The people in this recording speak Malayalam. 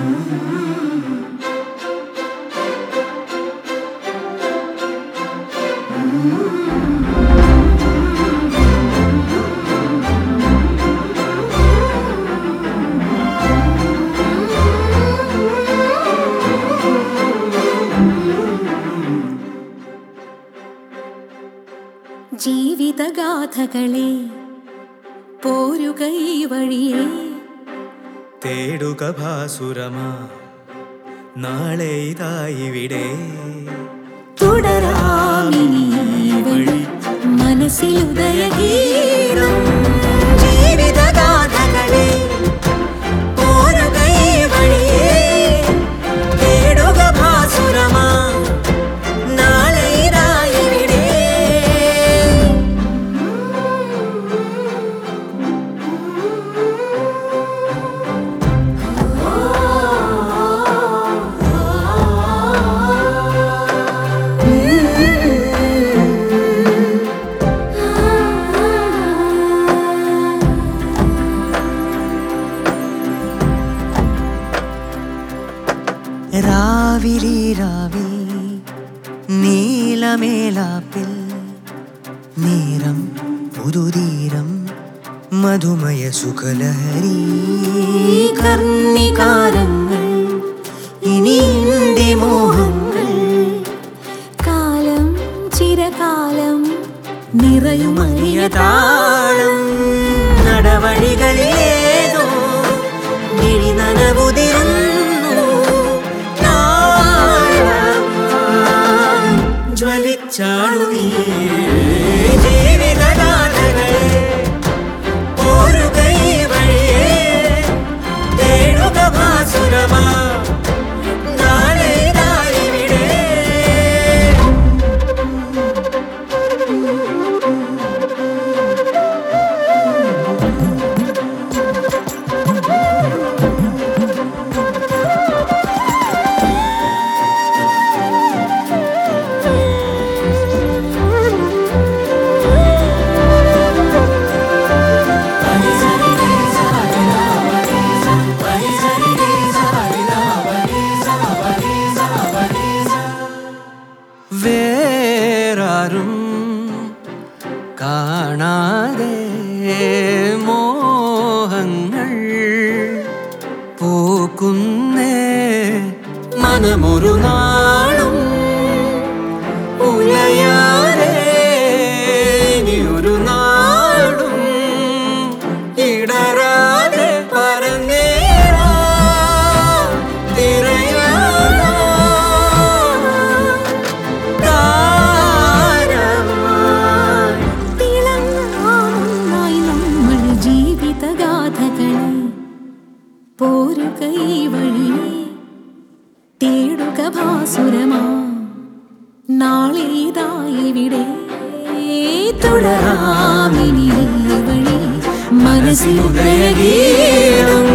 ജീവിതഗാഥകളെ പോരുക ഈ വഴിയേ തേടുക ഭാസുരമാ നാളെ ഇതായിവിടെ തുടരാമിനി ഈ വഴി മനസ്സിലുദയഗീതം ജീവിതഗാഥകളെ പോരുക ഈ വഴിയേ തേടുക ഭാസുരമാ നാളെ ഇതായിവിടെ രാവിലി രാവിൽ നീലമേലാപ്പിൽ നീരം പുതുതീരം മധുമയ സുഖലഹരി കർണികാരങ്ങൾ ഇനി എന്റെ മോഹങ്ങൾ കാലം ചിരകാലം നിറയുമറിയതാളം നടവഴികളിലേതോ നനവുതിരുന്നു ജ്വലിച്ചാണു നീ ജീവിതഗാഥകളെ ഓരുക ഈ വഴിയേ തേടുക ഭാസുരമാ നാളെ ഇതായിവിടെ വേറാരും കാണാതെ മോഹങ്ങൾ പൂക്കുന്നേ മനമൊരു നാളും ഉലയാതെ ഇനിയൊരു നാടും ഇടരാതെ പറന്നേറാ തിരയാടാ താരമായി തിളങ്ങാനായി നമ്മൾ ജീവിതഗാഥകളെ പോരുക ഈ വഴിയേ തേടുക ഭാസുരമാ നാളെ ഇതായിവിടെ തുടരാമിനി ഈ വഴി മനസ്സിലുദയഗീതം